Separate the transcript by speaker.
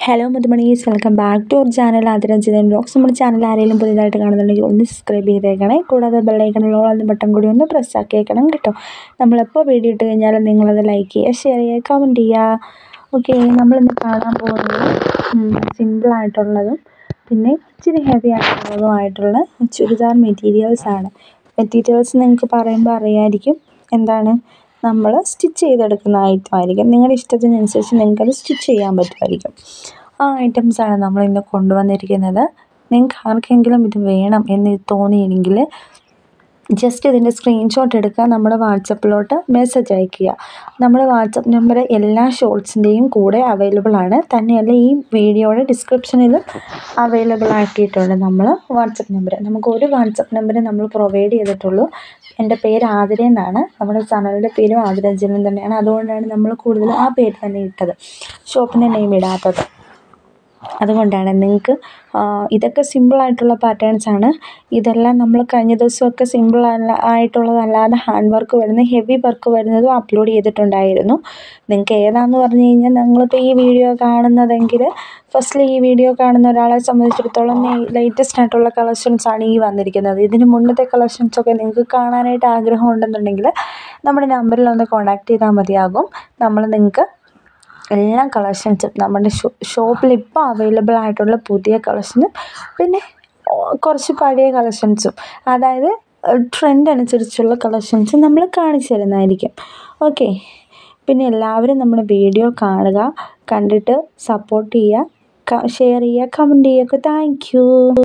Speaker 1: hello മുതുമണീസ് welcome back to our channel Athiranjithan blogs നമ്മുടെ channel ആരെങ്കിലും പുതിയതായിട്ട് കാണുന്നുണ്ടെങ്കിൽ ഒന്ന് സബ്സ്ക്രൈബ് ചെയ്തേക്കണേ കൂടാതെ ബെല്ലൈക്കണിലുള്ള എന്ന ബട്ടൺ കൂടി ഒന്ന് പ്രസ് ആക്കിയേക്കണം കേട്ടോ നമ്മളെപ്പോൾ വീഡിയോ ഇട്ട് കഴിഞ്ഞാലും നിങ്ങളത് ലൈക്ക് ചെയ്യുക ഷെയർ ചെയ്യുക കമൻറ്റ് ചെയ്യുക ഓക്കെ നമ്മളിന്ന് കാണാൻ പോകുന്നത് സിമ്പിളായിട്ടുള്ളതും പിന്നെ ഇച്ചിരി ഹെവി ആയിട്ടുള്ളതുമായിട്ടുള്ള ചുരിദാർ മെറ്റീരിയൽസ് ആണ് മെറ്റീരിയൽസ് നിങ്ങൾക്ക് പറയുമ്പോൾ അറിയാമായിരിക്കും എന്താണ് നമ്മൾ സ്റ്റിച്ച് ചെയ്തെടുക്കുന്ന ഐറ്റം ആയിരിക്കും നിങ്ങളുടെ ഇഷ്ടത്തിനനുസരിച്ച് നിങ്ങൾക്കത് സ്റ്റിച്ച് ചെയ്യാൻ പറ്റുമായിരിക്കും ആ ഐറ്റംസാണ് നമ്മൾ ഇന്ന് കൊണ്ടുവന്നിരിക്കുന്നത് നിങ്ങൾക്ക് ആർക്കെങ്കിലും ഇത് വേണം എന്ന് തോന്നിയെങ്കിൽ ജസ്റ്റ് ഇതിൻ്റെ സ്ക്രീൻഷോട്ട് എടുക്കുക നമ്മുടെ വാട്സപ്പിലോട്ട് മെസ്സേജ് അയയ്ക്കുക നമ്മുടെ വാട്സപ്പ് നമ്പർ എല്ലാ ഷോർട്സിൻ്റെയും കൂടെ അവൈലബിൾ ആണ് തന്നെയല്ല ഈ വീഡിയോയുടെ ഡിസ്ക്രിപ്ഷനിലും അവൈലബിൾ ആക്കിയിട്ടുണ്ട് നമ്മൾ വാട്സപ്പ് നമ്പർ നമുക്ക് ഒരു വാട്സപ്പ് നമ്പർ നമ്മൾ പ്രൊവൈഡ് ചെയ്തിട്ടുള്ളൂ എൻ്റെ പേര് ആതിര എന്നാണ് നമ്മുടെ ചാനലിൻ്റെ പേരും ആതിരഞ്ജനൻ തന്നെയാണ് അതുകൊണ്ടാണ് നമ്മൾ കൂടുതൽ ആ പേര് തന്നെ ഇട്ടത് ഷോപ്പിൻ്റെ നെയിം ഇടാത്തത് അതുകൊണ്ടാണ് നിങ്ങൾക്ക് ഇതൊക്കെ സിമ്പിളായിട്ടുള്ള പാറ്റേൺസ് ആണ് ഇതെല്ലാം നമ്മൾ കഴിഞ്ഞ ദിവസമൊക്കെ സിമ്പിൾ അല്ല ആയിട്ടുള്ളതല്ലാതെ ഹാൻഡ് വർക്ക് വരുന്ന ഹെവി വർക്ക് വരുന്നതും അപ്ലോഡ് ചെയ്തിട്ടുണ്ടായിരുന്നു നിങ്ങൾക്ക് ഏതാണെന്ന് പറഞ്ഞു കഴിഞ്ഞാൽ നിങ്ങളിപ്പോൾ ഈ വീഡിയോ കാണുന്നതെങ്കിൽ ഫസ്റ്റിൽ ഈ വീഡിയോ കാണുന്ന ഒരാളെ സംബന്ധിച്ചിടത്തോളം ലേറ്റസ്റ്റ് ആയിട്ടുള്ള കളക്ഷൻസ് ആണ് ഈ വന്നിരിക്കുന്നത് ഇതിന് മുന്നത്തെ കളക്ഷൻസൊക്കെ നിങ്ങൾക്ക് കാണാനായിട്ട് ആഗ്രഹം ഉണ്ടെന്നുണ്ടെങ്കിൽ നമ്മുടെ നമ്പറിൽ ഒന്ന് കോൺടാക്ട് ചെയ്താൽ മതിയാകും നമ്മൾ നിങ്ങൾക്ക് എല്ലാ കളക്ഷൻസും നമ്മുടെ ഷോ ഷോപ്പിൽ ഇപ്പോൾ അവൈലബിൾ ആയിട്ടുള്ള പുതിയ കളക്ഷനും പിന്നെ കുറച്ച് പഴയ കളക്ഷൻസും അതായത് ട്രെൻഡ് അനുസരിച്ചുള്ള കളക്ഷൻസ് നമ്മൾ കാണിച്ചു തരുന്നതായിരിക്കും ഓക്കെ പിന്നെ എല്ലാവരും നമ്മുടെ വീഡിയോ കാണുക കണ്ടിട്ട് സപ്പോർട്ട് ചെയ്യുക ഷെയർ ചെയ്യുക കമൻറ്റ് ചെയ്യുക താങ്ക് യു